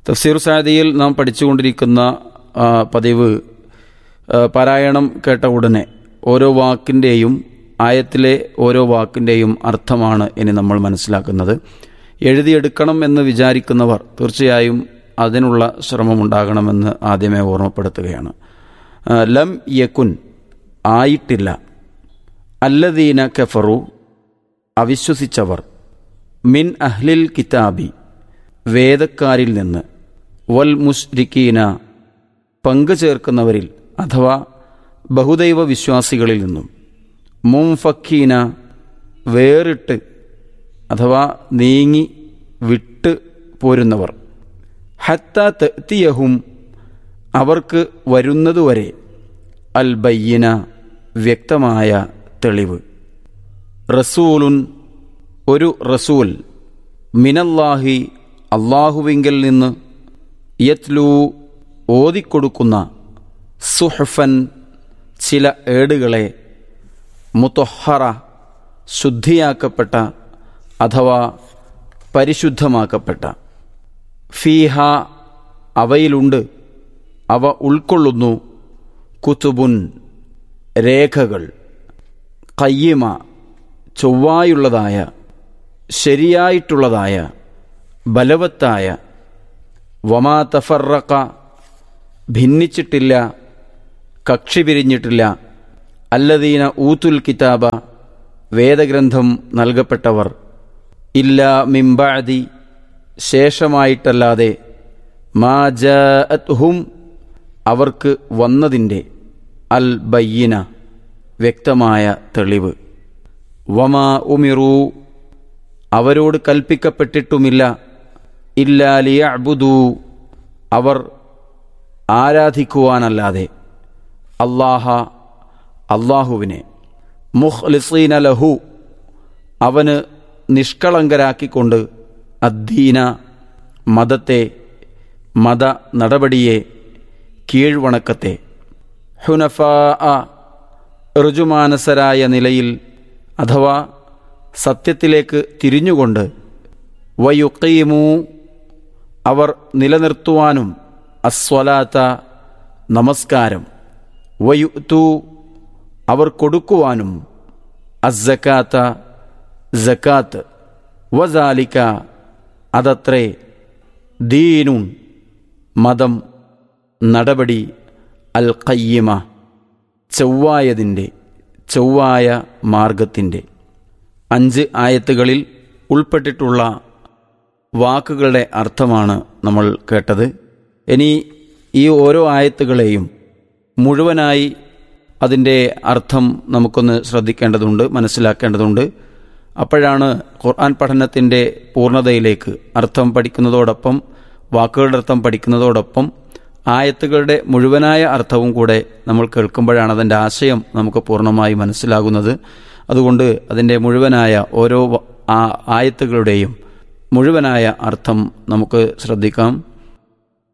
തഫ്സീർ സാദിയിൽ നാം പഠിച്ചുകൊണ്ടിരിക്കുന്ന ആ, പതിവ് ആ, പാരായണം കേട്ട ഉടനെ ഓരോ വാക്കിൻ്റെയും ആയത്തിലെ ഓരോ വാക്കിൻ്റെയും അർത്ഥമാണ് ഇനി നമ്മൾ മനസ്സിലാക്കുന്നത് എഴുതിയെടുക്കണം എന്ന് വിചാരിക്കുന്നവർ തീർച്ചയായും അതിനുള്ള ശ്രമമുണ്ടാകണമെന്ന് ആദ്യമേ ഓർമ്മപ്പെടുത്തുകയാണ് ആ, ലം യക്കുൻ ആയിട്ടില്ല അല്ലദീന കഫറു അവിശ്വസിച്ചവർ മിൻ അഹ്ലിൽ കിതാബി വേദക്കാരിൽ നിന്ന് വൽ മുസ്രിക്കീന പങ്കു ചേർക്കുന്നവരിൽ അഥവാ ബഹുദൈവ വിശ്വാസികളിൽ നിന്നും മുംഫക്കീന വേറിട്ട് അഥവാ നീങ്ങി വിട്ട് പോരുന്നവർ ഹത്ത തെത്തിയഹും അവർക്ക് വരുന്നതുവരെ അൽ ബയ്യന വ്യക്തമായ തെളിവ് റസൂലുൻ ഒരു റസൂൽ മിനല്ലാഹി അള്ളാഹുവിങ്കിൽ നിന്ന് യത്ലു ഓതിക്കൊടുക്കുന്ന സുഹഫൻ ചില ഏടുകളെ മുതൊഹറ ശുദ്ധിയാക്കപ്പെട്ട അഥവാ പരിശുദ്ധമാക്കപ്പെട്ട ഫീഹ അവയിലുണ്ട് അവ ഉൾക്കൊള്ളുന്നു കുത്തുബുൻ രേഖകൾ കയ്യമ ചൊവ്വായുള്ളതായ ശരിയായിട്ടുള്ളതായ ബലവത്തായ വമാ തഫറക്ക ഭിന്നിച്ചിട്ടില്ല കക്ഷി പിരിഞ്ഞിട്ടില്ല അല്ലദീന ഊത്തുൽ കിതാബ വേദഗ്രന്ഥം നൽകപ്പെട്ടവർ ഇല്ല മിംബാദി ശേഷമായിട്ടല്ലാതെ മാ ജഅത്ഹും അവർക്ക് വന്നതിൻ്റെ അൽ ബയ്യന വ്യക്തമായ തെളിവ് വമാ ഉമിറു അവരോട് കൽപ്പിക്കപ്പെട്ടിട്ടുമില്ല ഇല്ലാലിയ അബുദൂ അവർ ആരാധിക്കുവാനല്ലാതെ അള്ളാഹ അള്ളാഹുവിനെ മുഖ്ലിസീന ലഹു അവന് നിഷ്കളങ്കരാക്കിക്കൊണ്ട് അദ്ദീന മതത്തെ മത നടപടിയെ കീഴ്വണക്കത്തെ ഹുനഫ ഋജുമാനസരായ നിലയിൽ അഥവാ സത്യത്തിലേക്ക് തിരിഞ്ഞുകൊണ്ട് വയുക്കീമു അവർ നിലനിർത്തുവാനും അസ്വലാത്ത നമസ്കാരം വയുത്തു അവർ കൊടുക്കുവാനും അസക്കാത്ത ജക്കാത്ത് വസാലിക്ക അതത്രേ ദീനുൻ മതം നടപടി അൽ ഖയ്യമ ചൊവ്വായതിൻ്റെ ചൊവ്വായ മാർഗത്തിൻ്റെ അഞ്ച് ആയത്തുകളിൽ ഉൾപ്പെട്ടിട്ടുള്ള വാക്കുകളുടെ അർത്ഥമാണ് നമ്മൾ കേട്ടത് ഇനി ഈ ഓരോ ആയത്തുകളെയും മുഴുവനായി അതിൻ്റെ അർത്ഥം നമുക്കൊന്ന് ശ്രദ്ധിക്കേണ്ടതുണ്ട് മനസ്സിലാക്കേണ്ടതുണ്ട് അപ്പോഴാണ് ഖുർആൻ പഠനത്തിൻ്റെ പൂർണ്ണതയിലേക്ക് അർത്ഥം പഠിക്കുന്നതോടൊപ്പം വാക്കുകളുടെ അർത്ഥം പഠിക്കുന്നതോടൊപ്പം ആയത്തുകളുടെ മുഴുവനായ അർത്ഥവും കൂടെ നമ്മൾ കേൾക്കുമ്പോഴാണ് അതിൻ്റെ ആശയം നമുക്ക് പൂർണ്ണമായി മനസ്സിലാകുന്നത് അതുകൊണ്ട് അതിൻ്റെ മുഴുവനായ ഓരോ വ- ആ ആയത്തുകളുടെയും മുഴുവനായ അർത്ഥം നമുക്ക് ശ്രദ്ധിക്കാം